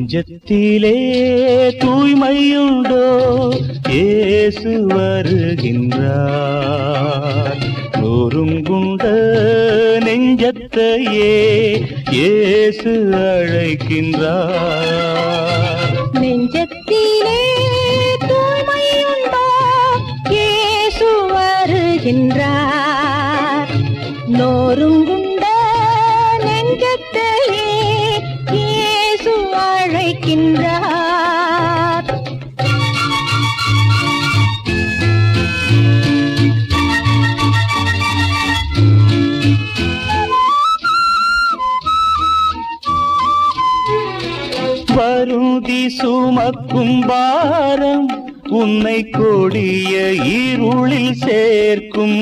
நெஞ்சத்திலே தூய்மையுண்டோ இயேசு வருகின்றார் நொறுங்குண்ட நெஞ்சத்தையே இயேசு அழைக்கின்றார் நெஞ்சத்திலே தூய்மையுண்டோ இயேசு வருகின்றார் நோருங்குண்ட நெஞ்சத்தையே இயேசு அழைக்கின்றார் வருந்தி சுமக்கும் பாரம் உன்னை கொடிய இருளில் சேர்க்கும்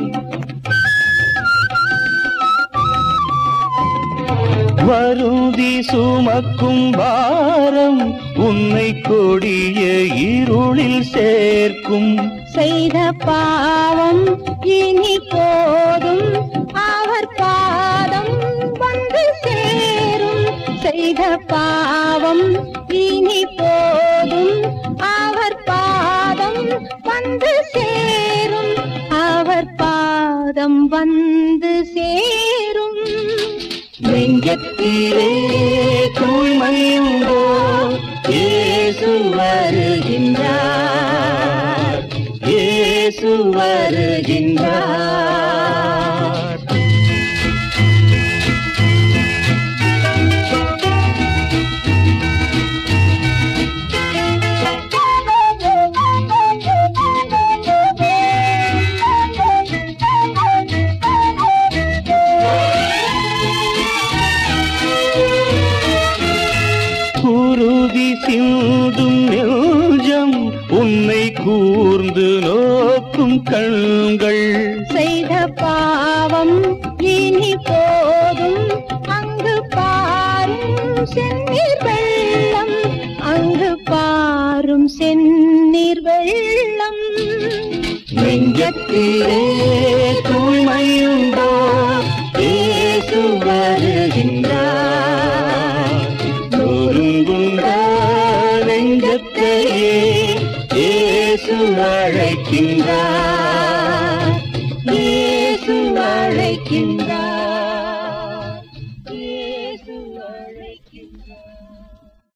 வருந்தி சுமக்கும் பாரம் உன்னை கொடிய இருளில் சேர்க்கும் செய்த பாவம் இனி போதும் அவர் பாதம் வந்து சேரும் செய்த பாவம் இனி போதும் அவர் பாதம் வந்து சேரும் அவர் பாதம் வந்து சேரும் நெஞ்சத்திலே தூய்மையுண்டோ இயேசு வருகின்றார் இயேசு வருகின்றார் குருதி சிந்தும் நெஞ்சம் உன்னை கூர்ந்து நோக்கும் கண்கள் செய்த பாவம் இனி போதும் அங்கு பாரும் செந்நீர் வெள்ளம் அங்கு பாரும் செந்நீர் வெள்ளம் நெஞ்சத்திலே தூய்மையுண்டோ இயேசு வருகின்றார் நொறுங்குண்ட நெஞ்சத்தையே இயேசு அழைக்கின்றார் இயேசு அழைக்கின்றார் இயேசு அழைக்கின்றார்